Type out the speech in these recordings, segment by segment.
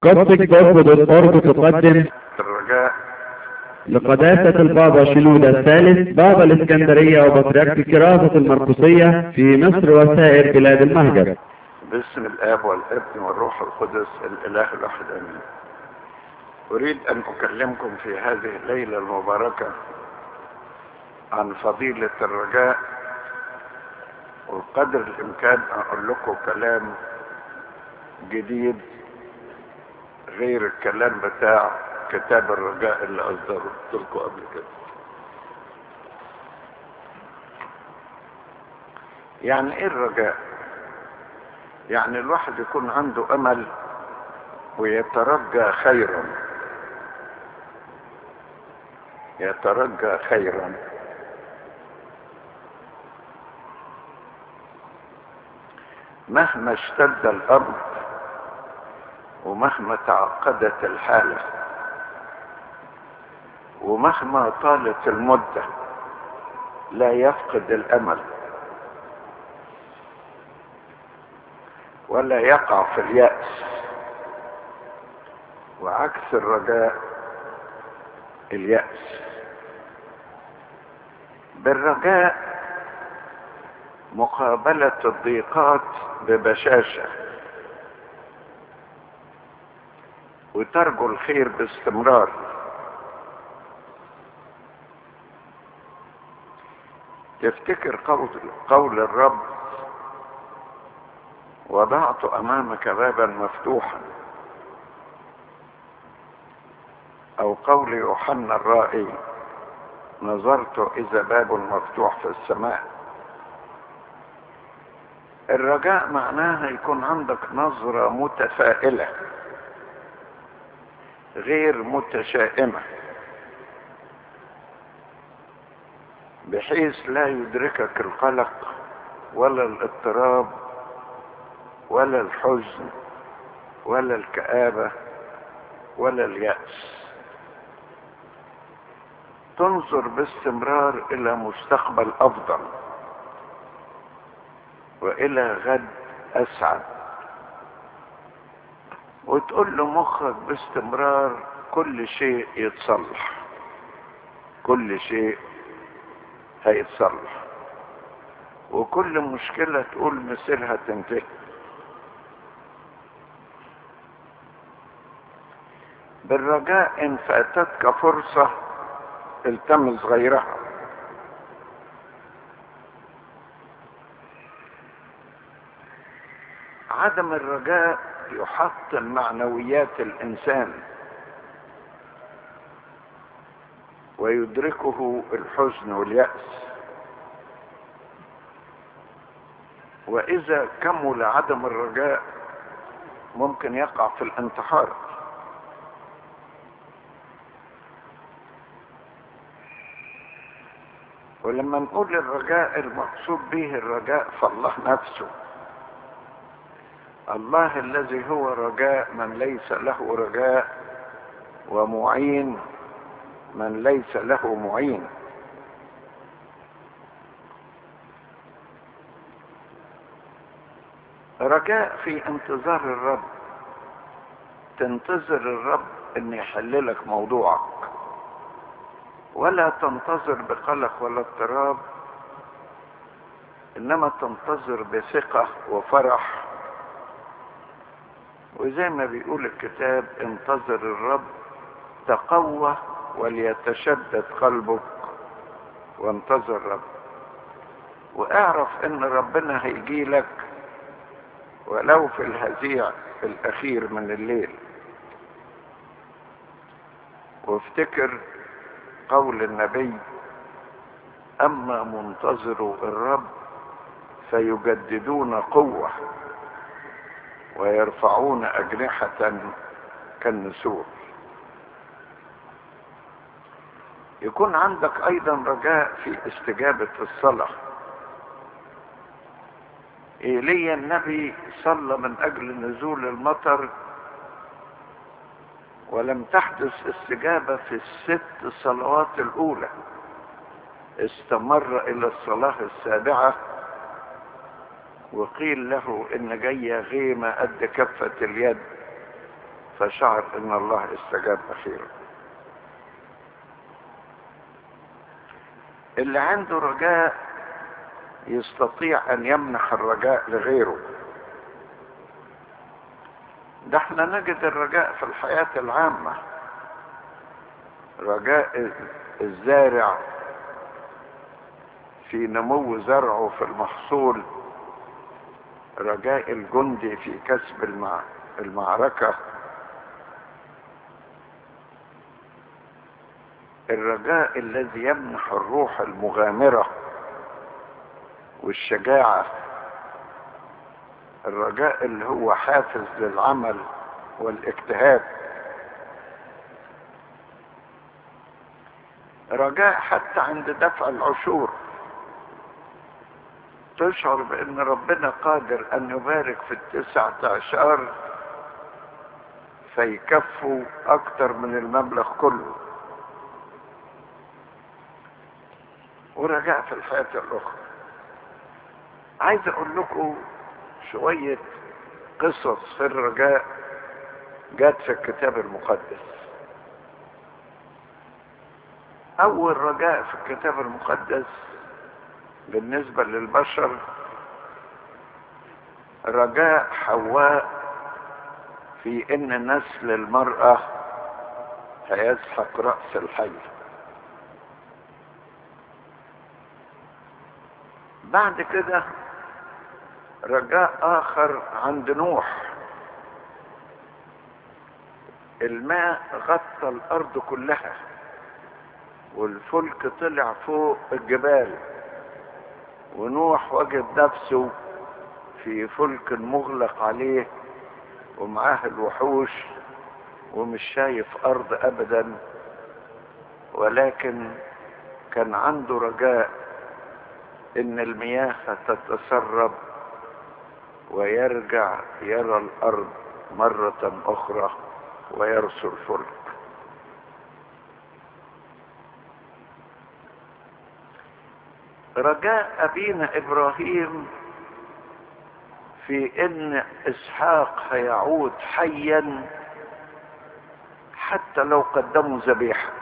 Gothic.org تقدم الرجاء لقداسة البابا شنودة الثالث بابا الإسكندرية وبطريرك كراسة المرقسية في مصر وسائر بلاد المهجر باسم الاب والابن والروح القدس الاله الواحد امين اريد ان اكلمكم في هذه الليله المباركه عن فضيله الرجاء وقدر الامكان اقول لكم كلام جديد غير الكلام بتاع كتاب الرجاء اللي اصدرته لكم قبل كده يعني ايه الرجاء يعني الواحد يكون عنده امل ويترجى خيرا يترجى خيرا مهما اشتد الامر ومهما تعقدت الحاله ومهما طالت المده لا يفقد الامل ولا يقع في اليأس وعكس الرجاء اليأس بالرجاء مقابلة الضيقات ببشاشة وترجو الخير باستمرار تفتكر قول, قول الرب وضعت امامك بابا مفتوحا او قول يوحنا الرائي نظرت اذا باب مفتوح في السماء الرجاء معناها يكون عندك نظرة متفائلة غير متشائمة بحيث لا يدركك القلق ولا الاضطراب ولا الحزن ولا الكآبة ولا اليأس تنظر باستمرار إلى مستقبل أفضل وإلى غد أسعد وتقول له مخك باستمرار كل شيء يتصلح كل شيء هيتصلح وكل مشكلة تقول مصيرها تنتهي بالرجاء ان فاتتك فرصة التمس غيرها عدم الرجاء يحطم معنويات الانسان ويدركه الحزن واليأس واذا كمل عدم الرجاء ممكن يقع في الانتحار ولما نقول الرجاء المقصود به الرجاء فالله نفسه الله الذي هو رجاء من ليس له رجاء ومعين من ليس له معين رجاء في انتظار الرب تنتظر الرب ان يحل لك موضوعك ولا تنتظر بقلق ولا اضطراب انما تنتظر بثقة وفرح وزي ما بيقول الكتاب انتظر الرب تقوى وليتشدد قلبك وانتظر الرب واعرف ان ربنا هيجي لك ولو في الهزيع الاخير من الليل وافتكر قول النبي اما منتظروا الرب فيجددون قوه ويرفعون اجنحه كالنسور يكون عندك ايضا رجاء في استجابه الصلاه ايليا النبي صلى من اجل نزول المطر ولم تحدث استجابة في الست صلوات الأولى استمر إلى الصلاة السابعة وقيل له إن جاية غيمة قد كفة اليد فشعر ان الله استجاب اخيرا اللي عنده رجاء يستطيع ان يمنح الرجاء لغيره ده احنا نجد الرجاء في الحياة العامة رجاء الزارع في نمو زرعه في المحصول رجاء الجندي في كسب المع... المعركة الرجاء الذي يمنح الروح المغامرة والشجاعة الرجاء اللي هو حافز للعمل والاجتهاد رجاء حتى عند دفع العشور تشعر بان ربنا قادر ان يبارك في التسعة عشر فيكفوا اكتر من المبلغ كله ورجاء في الحياة الاخرى عايز اقول لكم شوية قصص في الرجاء جات في الكتاب المقدس اول رجاء في الكتاب المقدس بالنسبة للبشر رجاء حواء في ان نسل المرأة هيسحق رأس الحي بعد كده رجاء اخر عند نوح الماء غطى الارض كلها والفلك طلع فوق الجبال ونوح وجد نفسه في فلك مغلق عليه ومعاه الوحوش ومش شايف ارض ابدا ولكن كان عنده رجاء ان المياه تتسرب ويرجع يرى الارض مرة اخرى ويرسل الفلك رجاء ابينا ابراهيم في ان اسحاق هيعود حيا حتى لو قدموا ذبيحه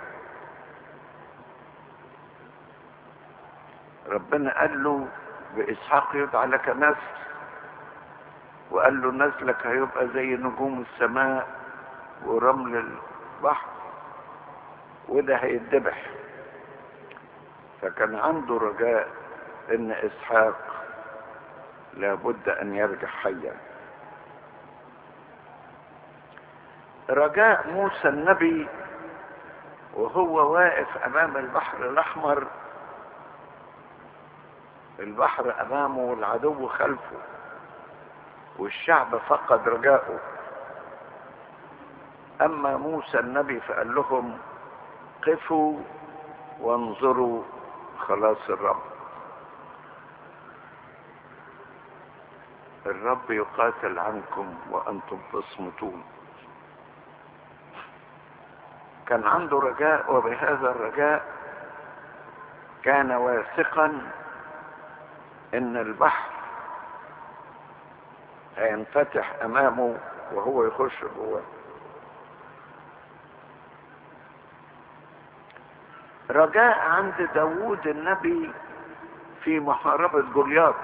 ربنا قال له باسحاق يدعى لك نسل وقال له نسلك هيبقى زي نجوم السماء ورمل البحر وده هيتذبح فكان عنده رجاء ان اسحاق لابد ان يرجع حيا رجاء موسى النبي وهو واقف امام البحر الاحمر البحر امامه والعدو خلفه والشعب فقد رجاءه اما موسى النبي فقال لهم قفوا وانظروا خلاص الرب الرب يقاتل عنكم وانتم تصمتون كان عنده رجاء وبهذا الرجاء كان واثقا ان البحر هينفتح امامه وهو يخش جواه رجاء عند داوود النبي في محاربة جولياط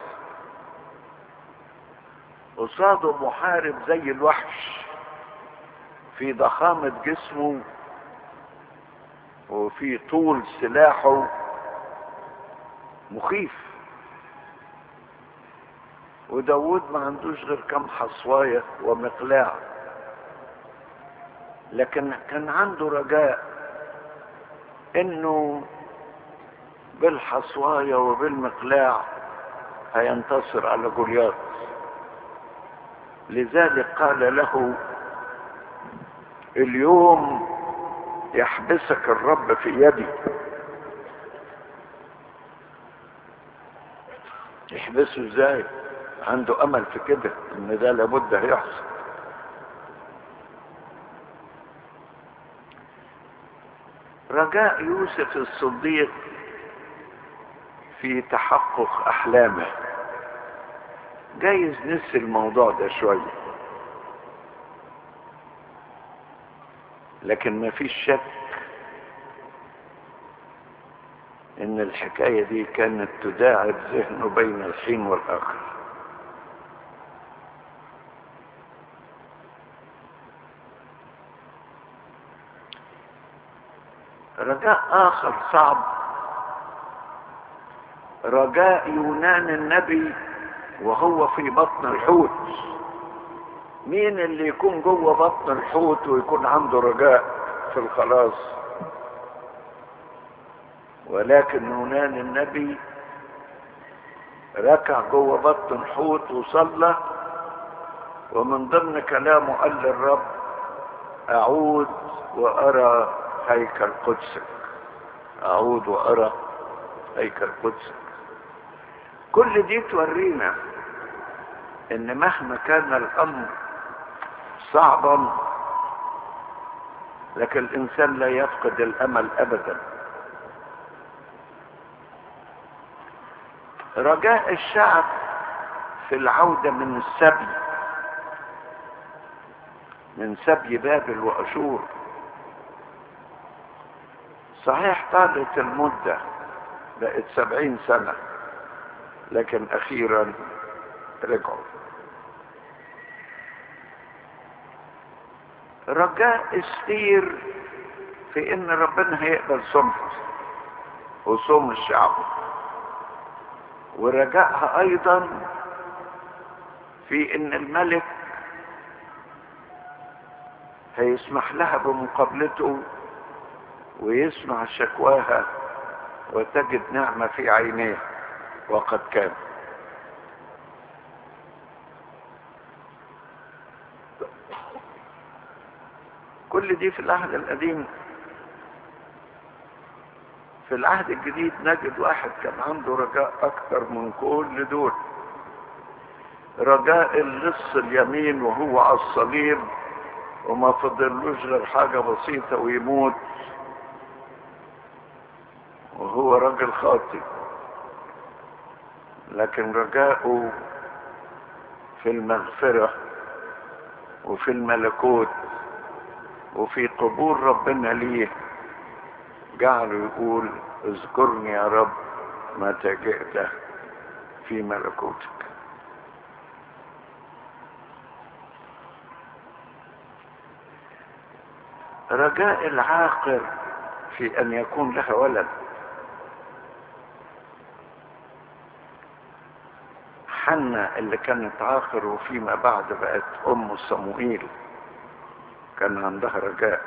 قصاده محارب زي الوحش في ضخامة جسمه وفي طول سلاحه مخيف وداود ما عندوش غير كم حصواية ومقلاع لكن كان عنده رجاء انه بالحصواية وبالمقلاع هينتصر على جولياط لذلك قال له اليوم يحبسك الرب في يدي يحبسه ازاي عنده امل في كده ان ده لابد هيحصل رجاء يوسف الصديق في تحقق احلامه جايز نسي الموضوع ده شويه لكن ما فيش شك ان الحكاية دي كانت تداعب ذهنه بين الحين والاخر رجاء اخر صعب رجاء يونان النبي وهو في بطن الحوت مين اللي يكون جوه بطن الحوت ويكون عنده رجاء في الخلاص ولكن يونان النبي ركع جوه بطن الحوت وصلى ومن ضمن كلامه قال للرب اعود وارى هيكل قدسك اعود وارى هيكل قدسك كل دي تورينا ان مهما كان الامر صعبا لكن الانسان لا يفقد الامل ابدا رجاء الشعب في العودة من السبي من سبي بابل واشور صحيح طالت المدة بقت سبعين سنة لكن اخيرا رجعوا رجاء استير في ان ربنا هيقبل صومها وصوم الشعب ورجائها ايضا في ان الملك هيسمح لها بمقابلته ويسمع شكواها وتجد نعمة في عينيه وقد كان كل دي في العهد القديم في العهد الجديد نجد واحد كان عنده رجاء اكثر من كل دول رجاء اللص اليمين وهو على الصليب وما فضلوش غير حاجة بسيطة ويموت وهو راجل خاطئ لكن رجاؤه في المغفرة وفي الملكوت وفي قبول ربنا ليه جعله يقول اذكرني يا رب متى جئت في ملكوتك رجاء العاقر في ان يكون لها ولد حنا اللي كانت عاقر وفيما بعد بقت ام صموئيل كان عندها رجاء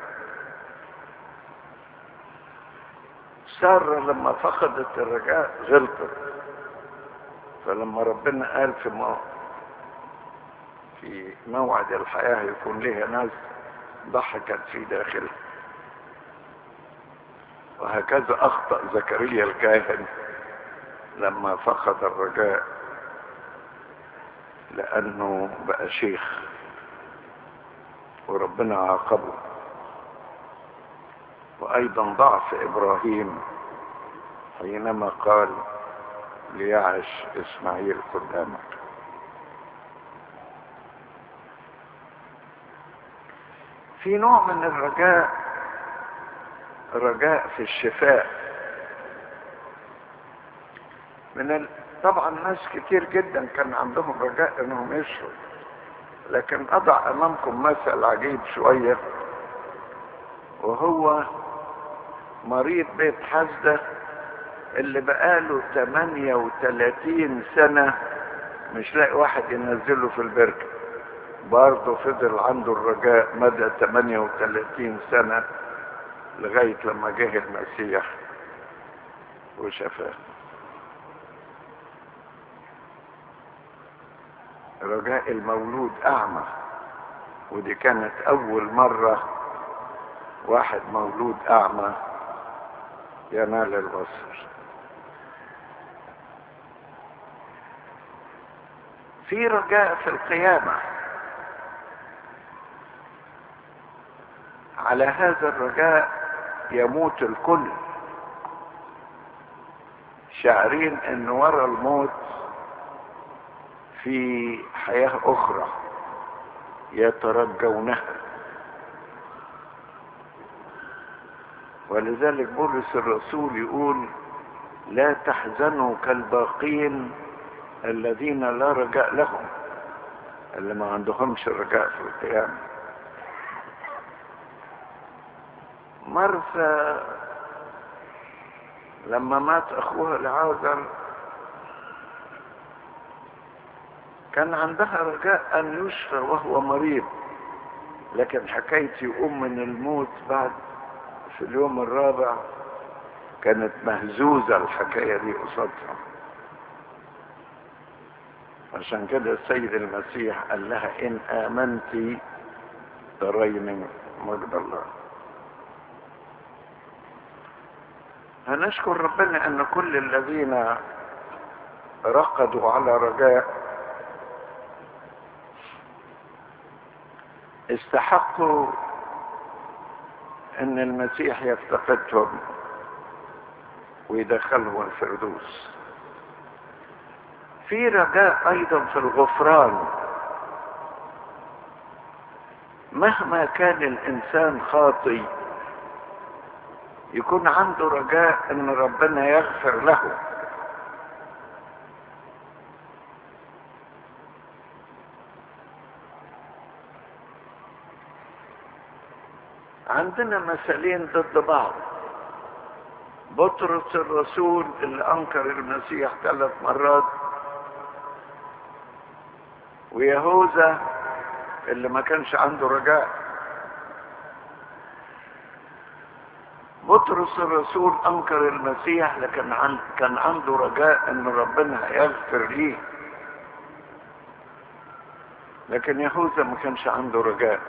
سارة لما فقدت الرجاء غلطت فلما ربنا قال في مو... في موعد الحياة يكون لها ناس ضحكت في داخلها وهكذا أخطأ زكريا الكاهن لما فقد الرجاء لأنه بقى شيخ وربنا عاقبه وأيضا ضعف إبراهيم حينما قال ليعش إسماعيل قدامك في نوع من الرجاء رجاء في الشفاء من ال... طبعا ناس كتير جدا كان عندهم رجاء انهم يشفوا لكن اضع امامكم مثل عجيب شوية وهو مريض بيت حسدة اللي بقاله 38 سنة مش لاقي واحد ينزله في البركة برضه فضل عنده الرجاء مدى 38 سنة لغاية لما جه المسيح وشفاه رجاء المولود أعمى ودي كانت أول مرة واحد مولود أعمى ينال البصر في رجاء في القيامة على هذا الرجاء يموت الكل شاعرين ان ورا الموت في حياة اخرى يترجونها ولذلك بولس الرسول يقول لا تحزنوا كالباقين الذين لا رجاء لهم اللي ما عندهمش رجاء في القيامة مرثا لما مات اخوها لعازر كان عندها رجاء ان يشفى وهو مريض لكن حكاية يقوم من الموت بعد في اليوم الرابع كانت مهزوزة الحكاية دي قصادها عشان كده السيد المسيح قال لها ان امنت ترين مجد الله هنشكر ربنا ان كل الذين رقدوا على رجاء استحقوا ان المسيح يفتقدهم ويدخلهم الفردوس في رجاء ايضا في الغفران مهما كان الانسان خاطي يكون عنده رجاء ان ربنا يغفر له عندنا مثالين ضد بعض بطرس الرسول اللي انكر المسيح ثلاث مرات ويهوذا اللي ما كانش عنده رجاء بطرس الرسول انكر المسيح لكن عن كان عنده رجاء ان ربنا هيغفر ليه لكن يهوذا ما كانش عنده رجاء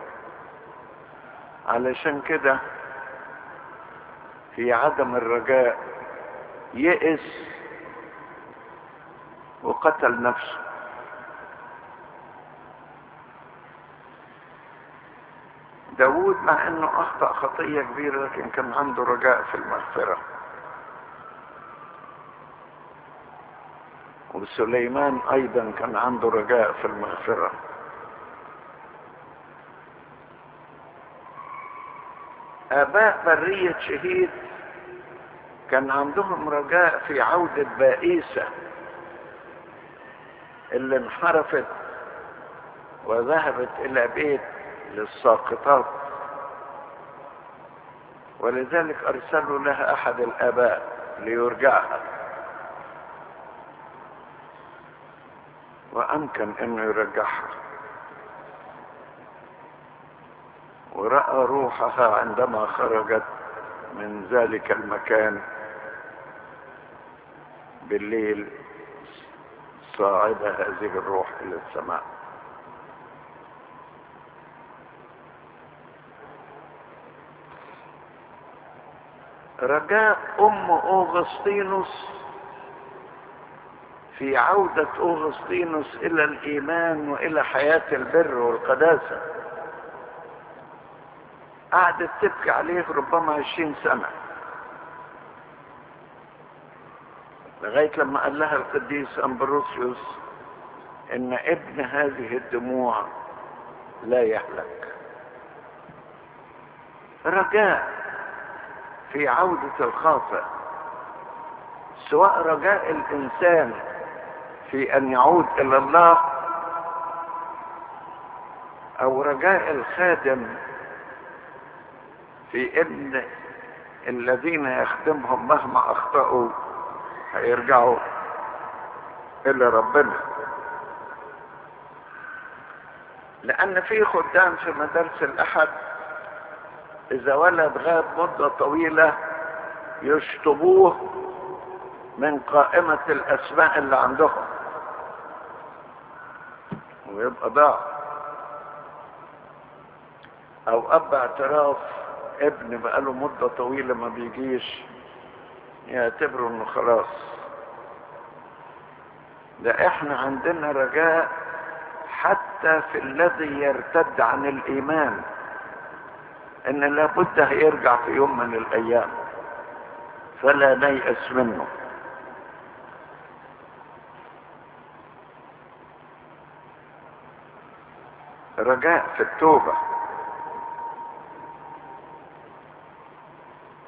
علشان كده في عدم الرجاء يئس وقتل نفسه داود مع انه اخطأ خطية كبيرة لكن كان عنده رجاء في المغفرة وسليمان ايضا كان عنده رجاء في المغفرة اباء برية شهيد كان عندهم رجاء في عودة بائسة اللي انحرفت وذهبت الى بيت للساقطات ولذلك ارسلوا لها احد الاباء ليرجعها وامكن انه يرجعها وراى روحها عندما خرجت من ذلك المكان بالليل صاعدة هذه الروح الى السماء رجاء ام اوغسطينوس في عودة اوغسطينوس الى الايمان والى حياة البر والقداسة قعدت تبكي عليه ربما عشرين سنة لغاية لما قال لها القديس أمبروسيوس إن ابن هذه الدموع لا يهلك رجاء في عودة الخاطئ سواء رجاء الإنسان في أن يعود إلى الله أو رجاء الخادم في ان الذين يخدمهم مهما اخطأوا هيرجعوا الى ربنا لان في خدام في مدارس الاحد اذا ولد غاب مدة طويلة يشطبوه من قائمة الاسماء اللي عندهم ويبقى ضاع او اب اعتراف ابن بقاله مدة طويلة ما بيجيش يعتبروا انه خلاص ده احنا عندنا رجاء حتى في الذي يرتد عن الايمان ان لابد هيرجع في يوم من الايام فلا نيأس منه رجاء في التوبه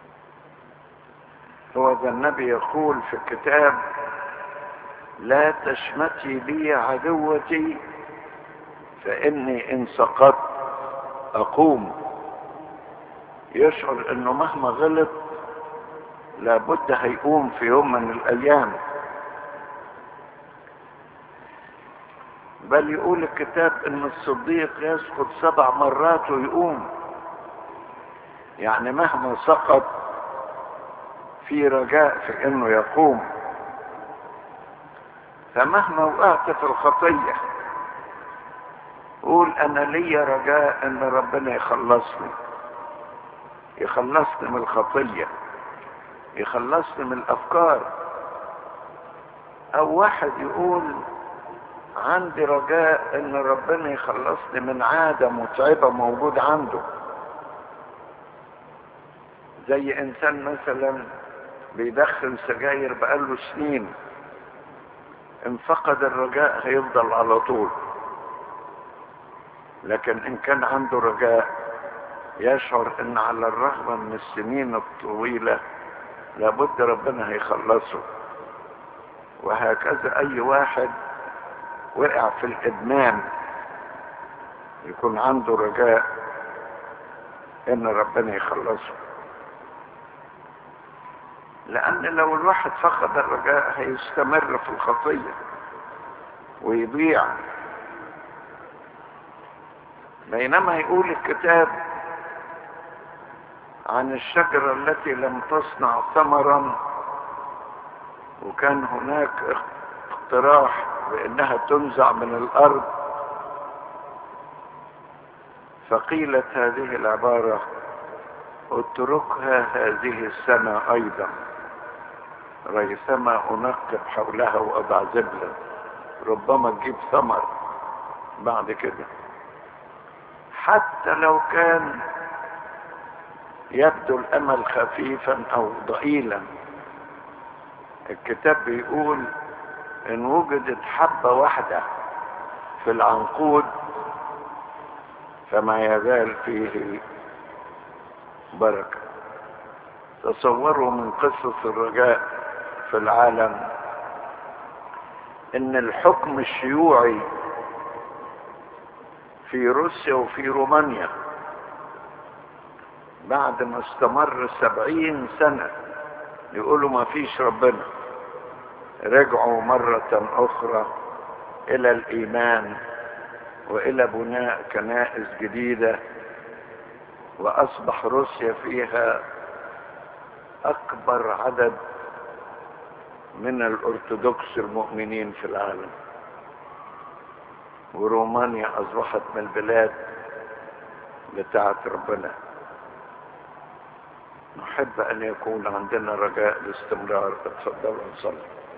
هو ذا النبي يقول في الكتاب لا تشمتي بي عدوتي فإني إن سقطت أقوم يشعر إنه مهما غلط لابد هيقوم في يوم من الأيام بل يقول الكتاب إن الصديق يسقط سبع مرات ويقوم يعني مهما سقط في رجاء في إنه يقوم فمهما وقعت في الخطية قول أنا لي رجاء إن ربنا يخلصني يخلصني من الخطية يخلصني من الأفكار أو واحد يقول عندي رجاء إن ربنا يخلصني من عادة متعبة موجود عنده زي إنسان مثلا بيدخن سجاير بقاله سنين ان فقد الرجاء هيفضل على طول لكن ان كان عنده رجاء يشعر ان على الرغم من السنين الطويلة لابد ربنا هيخلصه وهكذا اي واحد وقع في الادمان يكون عنده رجاء ان ربنا يخلصه لأن لو الواحد فقد الرجاء هيستمر في الخطية ويضيع بينما يقول الكتاب عن الشجرة التي لم تصنع ثمرا وكان هناك اقتراح بأنها تنزع من الأرض فقيلت هذه العبارة اتركها هذه السنة أيضا ريثما أنقب حولها وأضع زبلا ربما تجيب ثمر بعد كده حتى لو كان يبدو الأمل خفيفا أو ضئيلا الكتاب بيقول إن وجدت حبة واحدة في العنقود فما يزال فيه بركة تصوروا من قصة الرجاء في العالم ان الحكم الشيوعي في روسيا وفي رومانيا بعد ما استمر سبعين سنة يقولوا ما فيش ربنا رجعوا مرة أخرى إلى الإيمان وإلى بناء كنائس جديدة وأصبح روسيا فيها أكبر عدد من الأرثوذكس المؤمنين في العالم ورومانيا أصبحت من البلاد بتاعت ربنا نحب أن يكون عندنا رجاء الاستمرار اتفضلوا نصلي